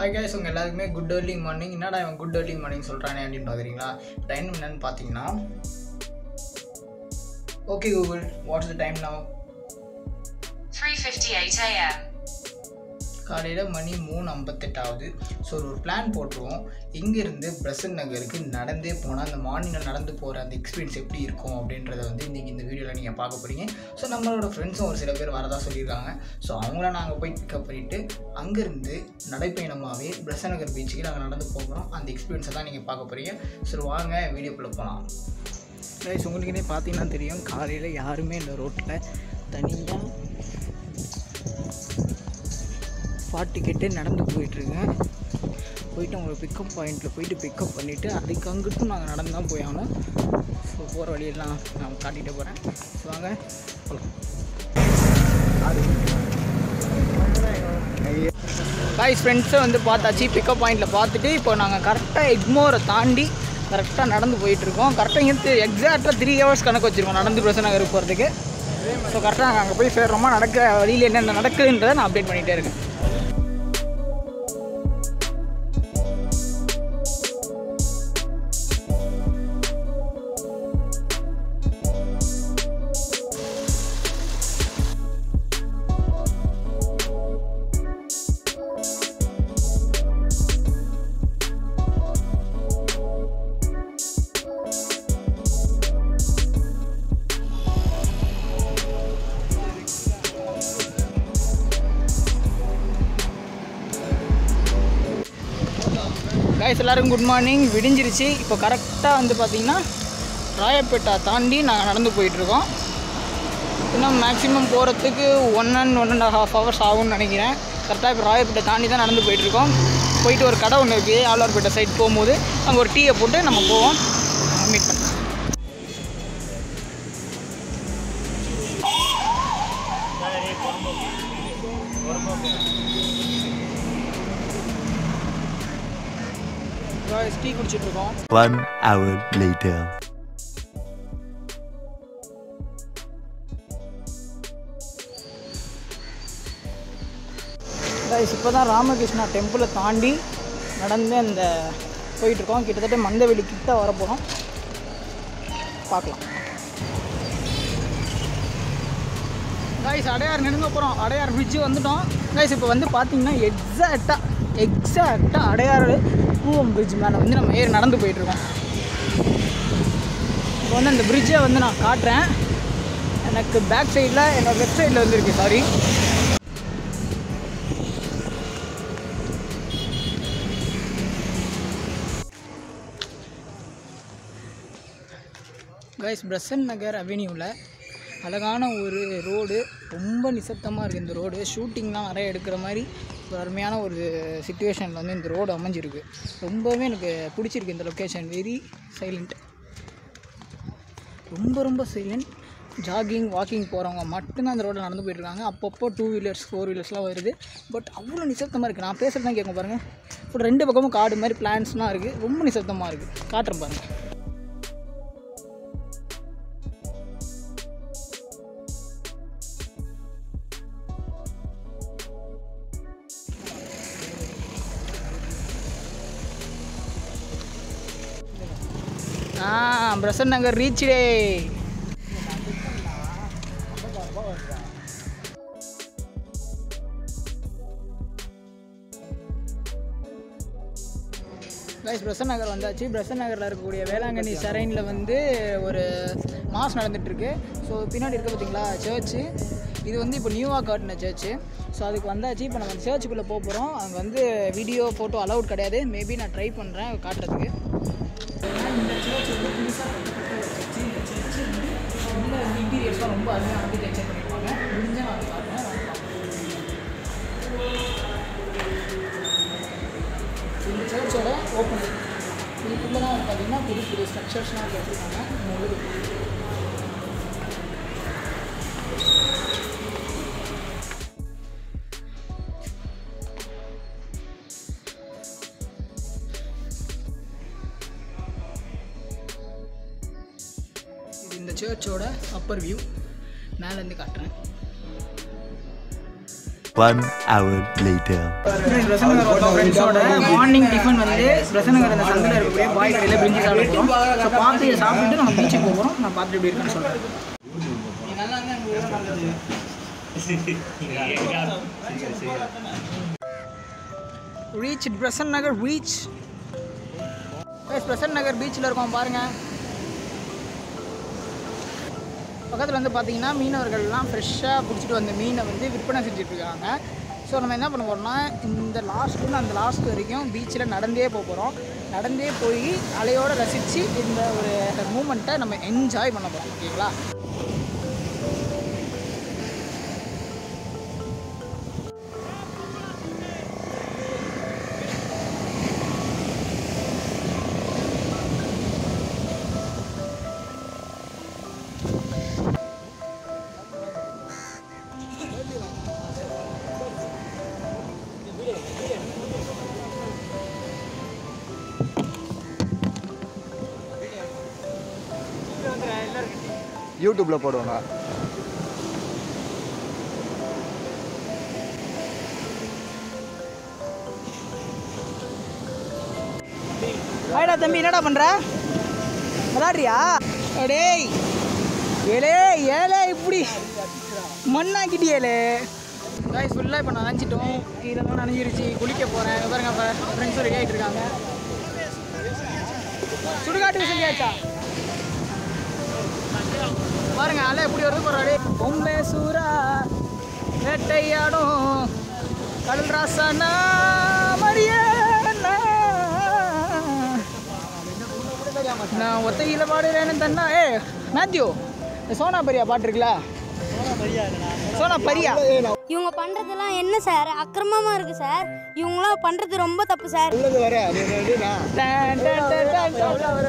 Hi guys உங்கள் எல்லாருக்குமே good early morning என்னடா இவன் குட் early மார்னிங் சொல்கிறானே அப்படின்னு பார்க்குறீங்களா டைம் என்னன்னு பார்த்தீங்கன்னா okay Google what's the time now 3:58 a.m. காலையில் மணி மூணு ஐம்பத்தெட்டாவது ஸோ ஒரு பிளான் போட்டுருவோம் இங்கேருந்து பிரசன் நகருக்கு நடந்தே போனால் அந்த மார்னிங்கில் நடந்து போகிற அந்த எக்ஸ்பீரியன்ஸ் எப்படி இருக்கும் அப்படின்றத வந்து இன்றைக்கி இந்த வீடியோவில் நீங்கள் பார்க்க போகிறீங்க ஸோ நம்மளோட ஃப்ரெண்ட்ஸும் ஒரு சில பேர் வரதா சொல்லியிருக்காங்க ஸோ அவங்கள நாங்கள் போய் பிக்கப் பண்ணிவிட்டு அங்கேருந்து நடைப்பயணமாகவே பிரசன் நகர் பீச்சுக்கு நாங்கள் நடந்து போகிறோம் அந்த எக்ஸ்பீரியன்ஸை தான் நீங்கள் பார்க்க போகிறீங்க சரி வாங்க வீடியோக்குள்ளே போகலாம் ரைஸ் உங்களுக்குனே பார்த்தீங்கன்னா தெரியும் காலையில் யாருமே இந்த ரோட்டில் தனியாக ஸ்பாட் டிக்கெட்டு நடந்து போயிட்டுருக்கேன் போயிட்டு உங்களை பிக்கப் பாயிண்ட்டில் போயிட்டு பிக்கப் பண்ணிவிட்டு அதுக்கு அங்கிட்டும் நாங்கள் நடந்து தான் போய் ஆகணும் ஸோ போகிற வழியெல்லாம் நான் காட்டிகிட்டு போகிறேன் ஸோ வாங்க போகலாம் பாய்ஸ் ஃப்ரெண்ட்ஸை வந்து பார்த்தாச்சு பிக்கப் பாயிண்டில் பார்த்துட்டு இப்போ நாங்கள் கரெக்டாக எக்மோரை தாண்டி கரெக்டாக நடந்து போயிட்டுருக்கோம் கரெக்டாக இங்கே எக்ஸாக்டாக த்ரீ ஹவர்ஸ் கணக்கு வச்சுருக்கோம் நடந்து பிரச்சனை நகருக்கு போகிறதுக்கு ஸோ கரெக்டாக நாங்கள் அங்கே போய் சேர்றோமா நடக்க வழியில் என்னென்ன நடக்குதுன்றதை நான் அப்டேட் பண்ணிகிட்டே இருக்கேன் கைஸ் எல்லாருக்கும் குட் மார்னிங் விடிஞ்சிருச்சு இப்போ கரெக்டாக வந்து பார்த்திங்கன்னா ராயப்பேட்டா தாண்டி நாங்கள் நடந்து போயிட்டுருக்கோம் இன்னும் மேக்ஸிமம் போகிறதுக்கு one and one and half hours ஆகும்னு நினைக்கிறேன் கரெக்டாக இப்போ ராயப்பேட்டை தாண்டி தான் நடந்து போயிட்டுருக்கோம் போயிட்டு ஒரு கடை ஒன்று இருக்குது ஆழ்வார்பேட்டை சைட் போகும்போது அங்கே ஒரு டீயை போட்டு நம்ம போவோம் மீட் பண்ண டீ குடிச்சிட்ருக்கோம் One hour later. கைஸ் இப்போ தான் ராமகிருஷ்ணா டெம்பிளை தாண்டி நடந்து அந்த போயிட்டுருக்கோம் கிட்டத்தட்ட மந்தவெளி கிட்ட வரப்போகிறோம் பார்க்கலாம் கைஸ் அடையார் நெருங்க போகிறோம் அடையார் பிரிட்ஜு வந்துட்டோம் கைஸ் இப்போ வந்து பார்த்தீங்கன்னா எக்ஸாக்டாக எக்ஸாக்டாக அடையார் பூவம் பிரிட்ஜ் மேலே வந்து நம்ம ஏறி நடந்து போயிட்டுருக்கோம் இப்போ வந்து அந்த பிரிட்ஜை வந்து நான் காட்டுறேன் எனக்கு பேக் சைடில் என்னோட லெஃப்ட் சைடில் வந்துருக்கு சாரி கைஸ் பிரசன் நகர் அவென்யூவில் அழகான ஒரு ரோடு ரொம்ப நிசப்தமாக இருக்குது இந்த ரோடு ஷூட்டிங்லாம் நிறைய எடுக்கிற மாதிரி ஒரு அருமையான ஒரு சுச்சுவேஷனில் வந்து இந்த ரோடு அமைஞ்சிருக்கு ரொம்பவே எனக்கு பிடிச்சிருக்கு இந்த லொக்கேஷன் வெரி சைலண்ட் ரொம்ப ரொம்ப சைலண்ட் ஜாகிங் வாக்கிங் போகிறவங்க மட்டும்தான் அந்த ரோட்டில் நடந்து போயிட்டுருக்காங்க அப்பப்போ டூ வீலர்ஸ் ஃபோர் வீலர்ஸ்லாம் வருது பட் அவ்வளோ நிசப்தமாக இருக்குது நான் பேசுகிறது தான் கேட்க பாருங்கள் இப்போ ரெண்டு பக்கமும் காடு மாதிரி பிளான்ஸ்லாம் இருக்குது ரொம்ப நிசப்தமாக இருக்குது காட்டுறேன் பாருங்கள் ஆ பிரசன் நகர் ரீச் டே கைஸ் பிரசன் நகர் வந்தாச்சு பிரசன் நகரில் இருக்கக்கூடிய வேளாங்கண்ணி சரைனில் வந்து ஒரு மாஸ் நடந்துகிட்ருக்கு ஸோ பின்னாடி இருக்க பார்த்தீங்களா சர்ச்சு இது வந்து இப்போ நியூவாக காட்டின சர்ச்சு ஸோ அதுக்கு வந்தாச்சு இப்போ நம்ம சர்ச்சுக்குள்ளே போக போகிறோம் அங்கே வந்து வீடியோ ஃபோட்டோ அலவுட் கிடையாது மேபி நான் ட்ரை பண்ணுறேன் காட்டுறதுக்கு இந்த சர்ச் வந்து புதுசாக கட்டப்பட்ட ஒரு சர்ச் இந்த சர்ச் வந்து உள்ள வந்து இன்டீரியர்ஸ்லாம் ரொம்ப அருமையாக ஆர்கிடெக்சர் பண்ணியிருப்பாங்க முடிஞ்சால் நான் அதை காட்டுறேன் வாங்க பார்க்கலாம். இந்த சர்ச்சோட ஓப்பனிங் இதுக்குள்ளே தான் வந்து பார்த்தீங்கன்னா புது புது ஸ்ட்ரக்சர்ஸ்லாம் கட்டிருக்காங்க நம்ம உள்ளுக்கு போய் இது இந்த சர்ச்சோட அப்பர் வியூ மேலேருந்து காட்டுறேன் One hour later. ஃப்ரெண்ட்ஸோட மார்னிங் டிஃபன் வந்து பிரசனகர் அந்த சந்தில் இருக்கக்கூடிய பாய் கடையில் பிரிஞ்சு சாப்பிட போகிறோம் ஸோ பார்த்து இதை சாப்பிட்டுட்டு நம்ம பீச்சுக்கு போக போகிறோம் நான் பார்த்துட்டு எப்படி இருக்குன்னு சொல்கிறேன் ரீச் பிரசன் நகர் பீச் பிரசன் நகர் பீச்சில் இருக்கோம் பாருங்கள் பக்கத்தில் வந்து பார்த்தீங்கன்னா மீனவர்கள்லாம் ஃப்ரெஷ்ஷாக பிடிச்சிட்டு வந்த மீனை வந்து விற்பனை செஞ்சுட்டு இருக்காங்க ஸோ நம்ம என்ன பண்ண போகிறோம்னா இந்த லாஸ்ட்லேருந்து அந்த லாஸ்ட் வரைக்கும் பீச்சில் நடந்தே போக போகிறோம் நடந்தே போய் அலையோடு ரசித்து இந்த ஒரு மூமெண்ட்டை நம்ம என்ஜாய் பண்ண போகிறோம் ஓகேங்களா யூடியூப்ல போடுவாங்க ஆயிடா தம்பி என்னடா பண்ணுற விளாட்றியா டேய் ஏலே ஏலே இப்படி மண்ணாக்கிட்டியேலே காய்ஸ் ஃபுல்லாக இப்போ நனைஞ்சிட்டோம் இதெல்லாம் நனைஞ்சிருச்சு குளிக்க போகிறேன் பாருங்க அப்போ ஃப்ரெண்ட்ஸும் ரெடி ஆகிட்டு இருக்காங்க சுடுகாட்டுக்கு சொல்லியாச்சா பாருங்க அலை எப்படி வருது போறாடி பொம்மை சூரா வேட்டையாடும் கடல் ராசானா மரியண்ணா நான் ஒத்தையில பாடுறேன்னு தன்னா ஏ மேத்யூ இந்த சோனா பரியா பாட்டு இருக்குல்ல சோனா பரியா இவங்க பண்றதெல்லாம் என்ன சார் அக்கிரமமா இருக்கு சார் இவங்களாம் பண்றது ரொம்ப தப்பு சார் உள்ளது வர நீ ரெடினா டன், டன், டன், டன், சொல்ல வர.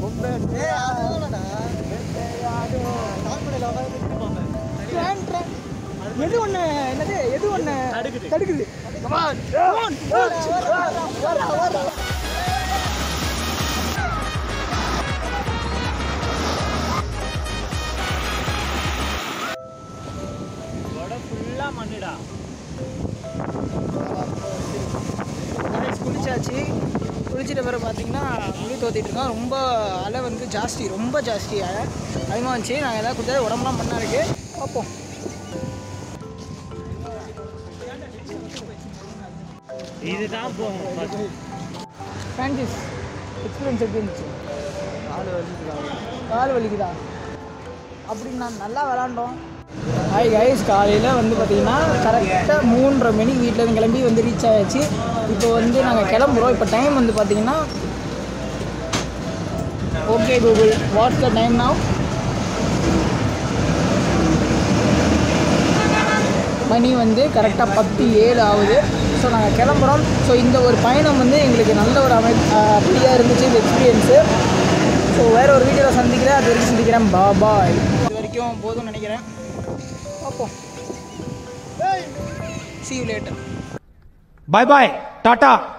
டன், டன். எது ஒண்ணு என்னது எது ஒண்ணு தடுக்குது Come on, come on, come on. Guys, குளிச்சாச்சு குளிச்சிட்ட பிறகு பார்த்தீங்கன்னா முடி தோத்திட்டு இருக்கோம் ரொம்ப அலை வந்து ஜாஸ்தி ரொம்ப ஜாஸ்தி அலை அதிகமாக வந்துச்சு நாங்கள் எதாவது கொடுத்தா உடம்புலாம் பண்ணா இருக்கு பார்ப்போம் ஃப்ரான்சிஸ் எக்ஸ்பீரியன்ஸ் எப்படி இருந்துச்சு கால் வலிக்குதா அப்படி நான் நல்லா விளாண்டோம் ஹாய் கைஸ் காலையில் வந்து பார்த்தீங்கன்னா கரெக்டாக மூன்றரை மணிக்கு வீட்டில் கிளம்பி வந்து ரீச் ஆயாச்சு இப்போ வந்து நாங்கள் கிளம்புறோம் இப்போ டைம் வந்து பார்த்தீங்கன்னா okay Google what's the time now மணி வந்து கரெக்டாக பத்து ஏழு ஆகுது ஸோ நாங்கள் கிளம்புறோம் ஸோ இந்த ஒரு பயணம் வந்து எங்களுக்கு நல்ல ஒரு அமை அப்படியாக இருந்துச்சு இந்த எக்ஸ்பீரியன்ஸு ஸோ வேற ஒரு வீடியோவில் சந்திக்கிறேன் அது வரைக்கும் சந்திக்கிறேன் பா பாய் இது வரைக்கும் போதும்னு நினைக்கிறேன் பார்ப்போம் see you later Bye bye. Tata.